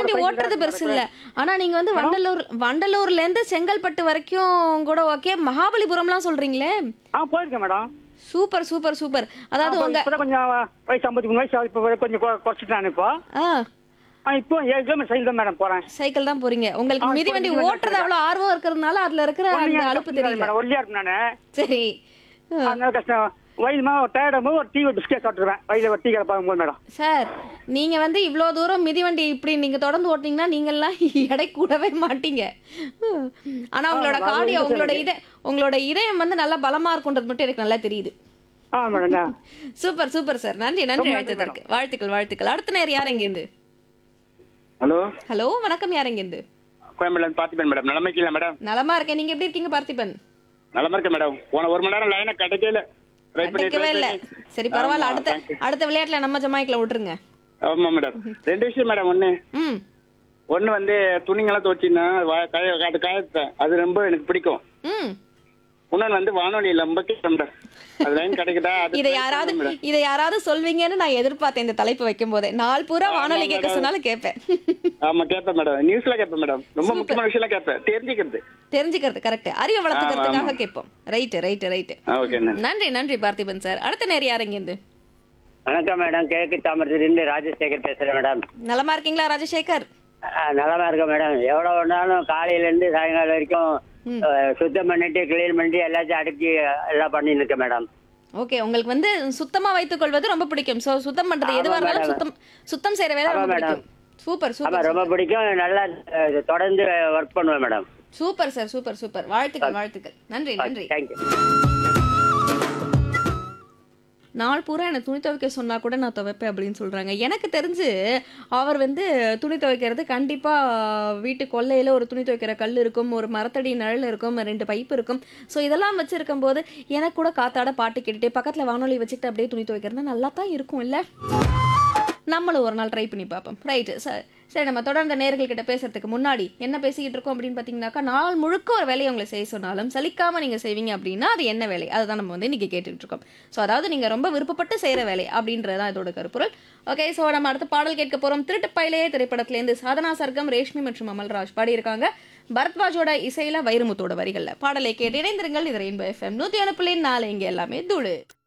மிதிவண்டி பைக் ஓட்டுறது தான் பெருசு இல்ல ஆனா நீங்க வந்து வண்டலூர் வண்டலூர்ல இருந்து செங்கல்பட்டு வரைக்கும் கூட ஓகே மகாபலிபுரம்லாம் சொல்றீங்களே ஆ போயிருக்கேன் மேடம் சூப்பர் சூப்பர் சூப்பர் அதாவது அப்ப உங்க இப்பதான் கொஞ்சம் வயசு ஐம்பத்தி மூணு வயசு ஆகுது. இப்போ கொஞ்சம் கொ- குறைச்சிட்டேன் இப்போ ஆ ஆ, இப்போ ஏழு கிலோமீட்டர் சைக்கிள் தான் மேடம் போறேன் சைக்கிள் தான் போறீங்க உங்களுக்கு ஆ, மிதிவண்டி இப்போ மிதிவண்டி ஓட்டுறது அவ்வளவு ஆர்வம் இருக்கிறதுனால அதுல இருக்கிற அந்த அலுப்பு தெரியல மேடம் ஒல்லியா இருக்கும் நானு சரி ஆ. அதனால கஷ்டம் வயதுமா ஒரு டயர்டும் போது ஒரு டீ ஒரு பிஸ்கெட் சாப்பிட்டுருவேன் வயதில் ஒரு டீ கடை பார்க்கும்போது மேடம் சார் நீங்க வந்து இவ்வளோ தூரம் மிதிவண்டி இப்படி நீங்க தொடர்ந்து ஓட்டினீங்கன்னா நீங்கெல்லாம் எடை கூடவே மாட்டீங்க ம். ஆனா உங்களோட ஆமா, அது கார்டியோ உண்மை உங்களோட இத உங்களோட இதயம் வந்து நல்லா பலமா இருக்குன்றது மட்டும் எனக்கு நல்லா தெரியுது ஆ மேடம் சூப்பர் சூப்பர் சார் நன்றி நன்றி ரொம்ப நன்றி, வாழ்த்துதற்கு வாழ்த்துக்கள் வாழ்த்துக்கள் அடுத்த நேரம் யார் எங்கேருந்து ஹலோ ஹலோ வணக்கம் யார் எங்கேருந்து கோயம்பேடு பார்த்திபன் மேடம் நிலைமை கீழே மேடம் நலமா இருக்கேன் நீங்க எப்படி இருக்கீங்க பார்த்திபன் நலமா இருக்கேன் மேடம் போன ஒரு மணி நேரம் லைனை கிடைக்கல ட்ரை பண்ணி கிடைக்கவே try இல்ல பண்ணி. சரி பரவாயில்ல ஆமா, அடுத்த thank you. அடுத்த விளையாட்டுல நம்ம ஜமாய்க்குல விட்டுருங்க ஆமா மேடம் ரெண்டு விஷயம் மேடம் ஒண்ணு ம் ஒண்ணு வந்து துணிங்கெல்லாம் துவச்சின்னா காய அது காயத்தேன் அது ரொம்ப எனக்கு பிடிக்கும் ம் இன்னொன்னு வந்து வானொலி ரொம்ப கேட்பேன் மேடம் அது லைன் கிடைக்குதா அது இதை try யாராவது பண்ணுங்க மேடம். இதை யாராவது சொல்வீங்கன்னு நான் எதிர்பார்த்தேன் இந்த தலைப்பு வைக்கும் போதே நாள் பூரா வானொலி கேட்க சொன்னாலும் கேட்பேன் ஆமா கேட்பேன் மேடம் நியூஸ்ல கேட்பேன் மேடம் ரொம்ப முக்கியமான விஷயம் கேட்பேன் தெரிஞ்சுக்கிறது தெரிஞ்சுக்கிறது கரெக்ட் அறிவை வளர்த்துக்கிறதுக்காக கேட்போம் ரைட்டு ரைட்டு ரைட்டு ஓகே நன்றி நன்றி பார்த்திபன் சார் அடுத்த நேரம் யார் இருந்து வணக்கம் மேடம் கிழக்கு தாமரத்திலிருந்து ராஜசேகர் பேசுறேன் மேடம் நலமா இருக்கீங்களா ராஜசேகர் அஹ், நலமா இருக்கேன் மேடம் எவ்வளவு வேணாலும் காலையில இருந்து சாயங்காலம் வரைக்கும் அஹ், சுத்தம் பண்ணிட்டு கிளீன் பண்ணிட்டு எல்லாத்தையும் அடுக்கி எல்லாம் பண்ணிட்டு இருக்கேன் மேடம் ஓகே உங்களுக்கு வந்து சுத்தமா வைத்துக் கொள்வது ரொம்ப பிடிக்கும் சோ சுத்தம் பண்றது ஆமா, எதுவா இருந்தாலும் மேடம். சுத்தம் சுத்தம் செய்யற வேலை ஆமா, ரொம்ப மேடம். பிடிக்கும் சூப்பர் ஆமா சூப்பர் ரொம்ப பிடிக்கும் நல்லா அஹ், தொடர்ந்து ஒர்க் பண்ணுவேன் madam super sir super super வாழ்த்துக்கள் வாழ்த்துக்கள் நன்றி நன்றி தேங்க்யூ நாள் பூரா என்னை துணி துவைக்க சொன்னா கூட நான் துவைப்பேன் அப்படின்னு சொல்றாங்க எனக்கு தெரிஞ்சு அவர் வந்து துணி துவைக்கிறது கண்டிப்பா வீட்டு கொல்லையில ஒரு துணி துவைக்கிற கல் இருக்கும் ஒரு மரத்தடி நிழல் இருக்கும் ரெண்டு பைப் இருக்கும் ஸோ இதெல்லாம் வச்சிருக்கும் போது எனக்கு கூட காத்தாட பாட்டு கேட்டுட்டே பக்கத்துல வானொலி வச்சுக்கிட்டு அப்படியே துணி துவைக்கிறது நல்லா தான் இருக்கும் இல்ல நம்மளும் ஒரு நாள் ட்ரை பண்ணி பார்ப்போம் ரைட்டு சார் சரி நம்ம தொடர்ந்த நேர்கள் கிட்ட பேசுறதுக்கு முன்னாடி என்ன பேசிக்கிட்டு இருக்கோம் அப்படின்னு பார்த்தீங்கன்னாக்கா நாள் முழுக்க ஒரு வேலையை உங்களை செய்ய சொன்னாலும் சலிக்காம நீங்க செய்வீங்க அப்படின்னா அது என்ன வேலை அதுதான் நம்ம வந்து இன்னைக்கு கேட்டுட்டு இருக்கோம் ஸோ அதாவது நீங்க ரொம்ப விருப்பப்பட்டு செய்யற வேலை அப்படின்றதான் இதோட கருப்பொருள் ஓகே ஸோ நம்ம அடுத்த பாடல் கேட்க போறோம் திருட்டுப்பயிலே திரைப்படத்திலேருந்து சாதனா சர்க்கம் ரேஷ்மி மற்றும் அமல்ராஜ் பாடியிருக்காங்க பரத்வாஜோட இசையில வைரமுத்தோட வரிகள்ல பாடலை கேட்டு இணைந்திருங்கள் இது ரெயின்போ எஃப்எம் நூத்தி ஒன்று புள்ளி நாலு இங்க எல்லாமே தூளு